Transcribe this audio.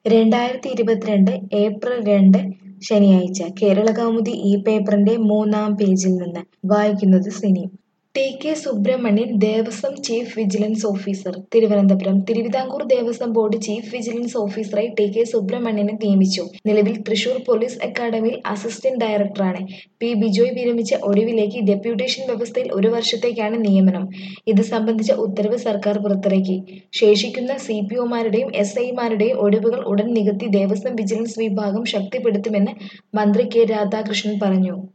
രണ്ടായിരത്തി ഇരുപത്തിരണ്ട് ഏപ്രിൽ രണ്ട് ശനിയാഴ്ച കേരളകൗമുദി ഈ പേപ്പറിന്റെ മൂന്നാം പേജിൽ നിന്ന് വായിക്കുന്നത് Sini T K Subrahmanian Devaswom chief vigilance officer Thiruvananthapuram Thiruvithamkoor Devaswom board chief vigilance ഓഫീസറായി ടി കെ സുബ്രഹ്മണ്യനെ നിയമിച്ചു നിലവിൽ തൃശൂർ പോലീസ് അക്കാദമിയിൽ അസിസ്റ്റന്റ് ഡയറക്ടറാണ് പി ബിജോയ് വിരമിച്ച ഒഴിവിലേക്ക് ഡെപ്യൂട്ടേഷൻ വ്യവസ്ഥയിൽ ഒരു വർഷത്തേക്കാണ് നിയമനം ഇത് സംബന്ധിച്ച ഉത്തരവ് സർക്കാർ പുറത്തിറക്കി ശേഷിക്കുന്ന സി പി ഒമാരുടെയും എസ് ഐമാരുടെയും ഒഴിവുകൾ ഉടൻ നികത്തി ദേവസ്വം വിജിലൻസ് വിഭാഗം ശക്തിപ്പെടുത്തുമെന്ന് മന്ത്രി കെ രാധാകൃഷ്ണൻ പറഞ്ഞു